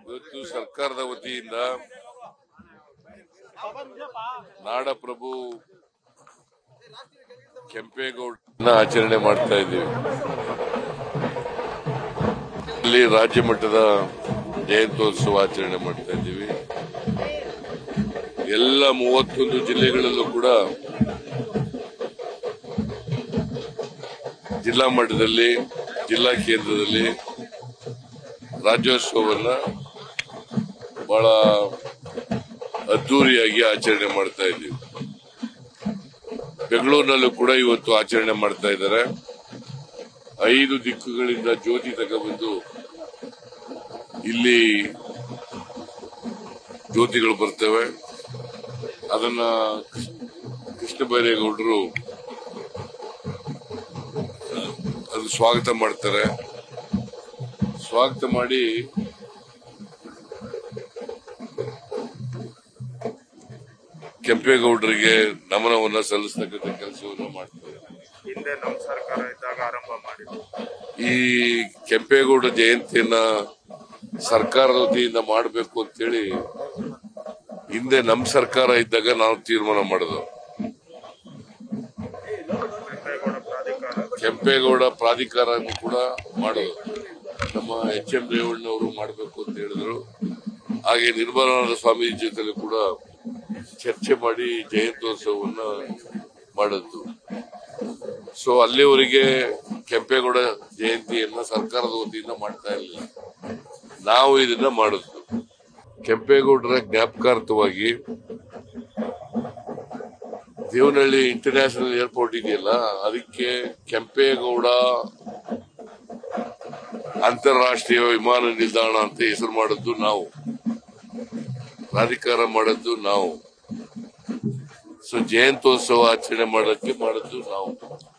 ಇವತ್ತು ಸರ್ಕಾರದ ವತಿಯಿಂದ ನಾಡಪ್ರಭು ಕೆಂಪೇಗೌಡ ಆಚರಣೆ ಮಾಡ್ತಾ ಇದ್ದೀವಿ ಇಲ್ಲಿ ರಾಜ್ಯ ಮಟ್ಟದ ಜಯಂತ್ಯೋತ್ಸವ ಆಚರಣೆ ಮಾಡ್ತಾ ಇದ್ದೀವಿ ಎಲ್ಲ ಮೂವತ್ತೊಂದು ಜಿಲ್ಲೆಗಳಲ್ಲೂ ಕೂಡ ಜಿಲ್ಲಾ ಮಟ್ಟದಲ್ಲಿ ಜಿಲ್ಲಾ ಕೇಂದ್ರದಲ್ಲಿ ರಾಜ್ಯೋತ್ಸವವನ್ನ ಬಹಳ ಅದ್ದೂರಿಯಾಗಿ ಆಚರಣೆ ಮಾಡ್ತಾ ಇದ್ದೀವಿ ಬೆಂಗಳೂರಿನಲ್ಲೂ ಕೂಡ ಇವತ್ತು ಆಚರಣೆ ಮಾಡ್ತಾ ಇದ್ದಾರೆ ಐದು ದಿಕ್ಕುಗಳಿಂದ ಜ್ಯೋತಿ ತಗೊಬಂದು ಇಲ್ಲಿ ಜ್ಯೋತಿಗಳು ಬರ್ತವೆ ಅದನ್ನ ಕೃಷ್ಣ ಬೈರೇಗೌಡರು ಅದು ಸ್ವಾಗತ ಮಾಡ್ತಾರೆ ಸ್ವಾಗತ ಮಾಡಿ ಕೆಂಪೇಗೌಡರಿಗೆ ನಮನವನ್ನ ಸಲ್ಲಿಸ್ತಕ್ಕಂಥ ಕೆಲಸವನ್ನು ಮಾಡ್ತಾರೆ ಹಿಂದೆ ನಮ್ಮ ಸರ್ಕಾರ ಇದ್ದಾಗ ಆರಂಭ ಮಾಡಿದ್ರು ಈ ಕೆಂಪೇಗೌಡ ಜಯಂತಿಯನ್ನ ಸರ್ಕಾರದ ವತಿಯಿಂದ ಮಾಡಬೇಕು ಅಂತೇಳಿ ಹಿಂದೆ ನಮ್ಮ ಸರ್ಕಾರ ಇದ್ದಾಗ ನಾವು ತೀರ್ಮಾನ ಮಾಡಿದ್ವು ಕೆಂಪೇಗೌಡ ಪ್ರಾಧಿಕಾರ ಕೆಂಪೇಗೌಡ ಪ್ರಾಧಿಕಾರ ಕೂಡ ಮಾಡೋದು ನಮ್ಮ ಎಚ್ ಎಂ ರೇವಣ್ಣವರು ಮಾಡಬೇಕು ಅಂತ ಹೇಳಿದ್ರು ಹಾಗೆ ನಿರ್ಮಲಾನಂದ ಸ್ವಾಮೀಜಿ ಜೊತೆ ಕೂಡ ಚರ್ಚೆ ಮಾಡಿ ಜಯಂತ್ಯೋತ್ಸವವನ್ನ ಮಾಡದ್ದು ಸೊ ಅಲ್ಲಿವರೆಗೆ ಕೆಂಪೇಗೌಡ ಜಯಂತಿಯನ್ನ ಸರ್ಕಾರದ ವತಿಯಿಂದ ಮಾಡ್ತಾ ಇರಲಿಲ್ಲ ನಾವು ಇದನ್ನ ಮಾಡಿದ್ವು ಕೆಂಪೇಗೌಡರ ಜ್ಞಾಪಕಾರ್ಥವಾಗಿ ದೇವನಹಳ್ಳಿ ಇಂಟರ್ನ್ಯಾಷನಲ್ ಏರ್ಪೋರ್ಟ್ ಇದೆಯಲ್ಲ ಅದಕ್ಕೆ ಕೆಂಪೇಗೌಡ ಅಂತಾರಾಷ್ಟ್ರೀಯ ವಿಮಾನ ನಿಲ್ದಾಣ ಅಂತ ಹೆಸರು ಮಾಡದ್ದು ನಾವು ಪ್ರಾಧಿಕಾರ ಮಾಡದ್ದು ನಾವು ಸೊ ಜಯಂತ್ಯೋತ್ಸವ ಆಚರಣೆ ಮಾಡೋಕ್ಕೆ ಮಾಡದ್ದು ನಾವು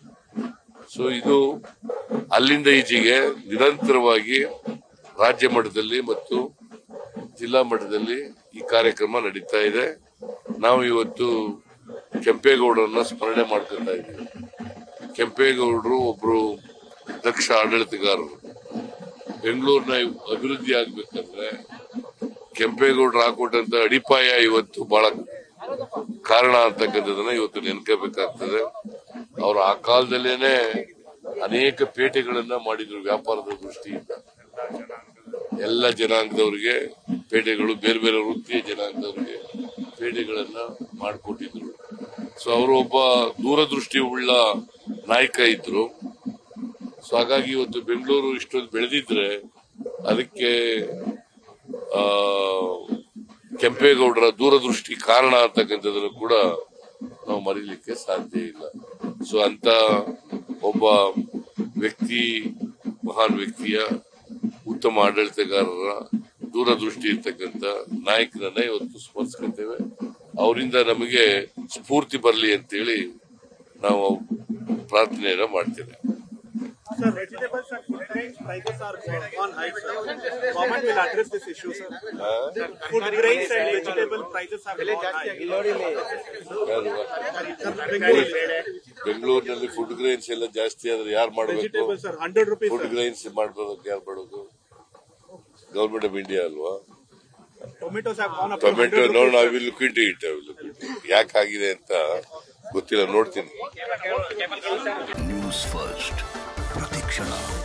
ಸೊ ಇದು ಅಲ್ಲಿಂದ ಈಚೆಗೆ ನಿರಂತರವಾಗಿ ರಾಜ್ಯ ಮಟ್ಟದಲ್ಲಿ ಮತ್ತು ಜಿಲ್ಲಾ ಮಟ್ಟದಲ್ಲಿ ಈ ಕಾರ್ಯಕ್ರಮ ನಡೀತಾ ಇದೆ ನಾವು ಇವತ್ತು ಕೆಂಪೇಗೌಡರನ್ನ ಸ್ಮರಣೆ ಮಾಡ್ಕೊತಾ ಇದ್ದೀವಿ ಕೆಂಪೇಗೌಡರು ಒಬ್ರು ದಕ್ಷ ಆಡಳಿತಗಾರರು ಬೆಂಗಳೂರಿನ ಅಭಿವೃದ್ಧಿ ಆಗ್ಬೇಕಂದ್ರೆ ಕೆಂಪೇಗೌಡರು ಹಾಕೊಟ್ಟಂತ ಅಡಿಪಾಯ ಇವತ್ತು ಬಹಳ ಕಾರಣ ಅಂತಕ್ಕಂಥದನ್ನ ಇವತ್ತು ನೆನ್ಕೋಬೇಕಾಗ್ತದೆ ಅವರು ಆ ಕಾಲದಲ್ಲೇನೆ ಅನೇಕ ಪೇಟೆಗಳನ್ನ ಮಾಡಿದ್ರು ವ್ಯಾಪಾರದ ದೃಷ್ಟಿಯಿಂದ ಎಲ್ಲ ಜನಾಂಗದವರಿಗೆ ಪೇಟೆಗಳು ಬೇರೆ ಬೇರೆ ವೃತ್ತಿಯ ಜನಾಂಗದವರಿಗೆ ಪೇಟೆಗಳನ್ನ ಮಾಡಿಕೊಟ್ಟಿದ್ರು ಸೊ ಅವರು ಒಬ್ಬ ದೂರದೃಷ್ಟಿ ಉಳ್ಳ ನಾಯಕ ಇದ್ರು ಸೊ ಹಾಗಾಗಿ ಇವತ್ತು ಬೆಂಗಳೂರು ಇಷ್ಟೊಂದು ಬೆಳೆದಿದ್ರೆ ಅದಕ್ಕೆ ಆ ಕೆಂಪೇಗೌಡರ ದೂರದೃಷ್ಟಿ ಕಾರಣ ಅಂತಕ್ಕಂಥದ್ದನ್ನು ಕೂಡ ನಾವು ಮರೀಲಿಕ್ಕೆ ಸಾಧ್ಯ ಇಲ್ಲ ಸೊ ಅಂತ ಒಬ್ಬ ವ್ಯಕ್ತಿ ಮಹಾನ್ ವ್ಯಕ್ತಿಯ ಉತ್ತಮ ಆಡಳಿತಗಾರರ ದೂರದೃಷ್ಟಿ ಇರ್ತಕ್ಕಂಥ ನಾಯಕರನ್ನ ಇವತ್ತು ಸ್ಮರಿಸ್ಕೊತೇವೆ ಅವರಿಂದ ನಮಗೆ ಸ್ಫೂರ್ತಿ ಬರಲಿ ಅಂತೇಳಿ ನಾವು ಪ್ರಾರ್ಥನೆಯನ್ನ ಮಾಡ್ತೇವೆ Sir, vegetables and food grains prices are on high, sir. Government will address this issue, sir. Food grains and vegetable prices have gone high. ಯಾರು? Bengaluru, ಬೆಂಗಳೂರಿನಲ್ಲಿ ಫುಡ್ ಗ್ರೈನ್ಸ್ ಎಲ್ಲ ಜಾಸ್ತಿ ಆದ್ರೆ ಯಾರು ಮಾಡಬೇಕು vegetables, sir, 100 rupees, food sir. Grains ಮಾಡೋದಕ್ಕೆ ಯಾರು ಮಾಡೋದು ಗವರ್ಮೆಂಟ್ ಆಫ್ ಇಂಡಿಯಾ ಅಲ್ವಾ Tomatoes have gone up to tomato 100 ನೋಡಿ rupees. ನಾವು ಇಲ್ಲಿ ಲುಕ್ ಇಟ್ ಯಾಕೆ ಆಗಿದೆ ಅಂತ ಗೊತ್ತಿಲ್ಲ ನೋಡ್ತೀನಿ ನ್ಯೂಸ್ ಫಸ್ಟ್ ಪ್ರತಿಕ್ಷಣ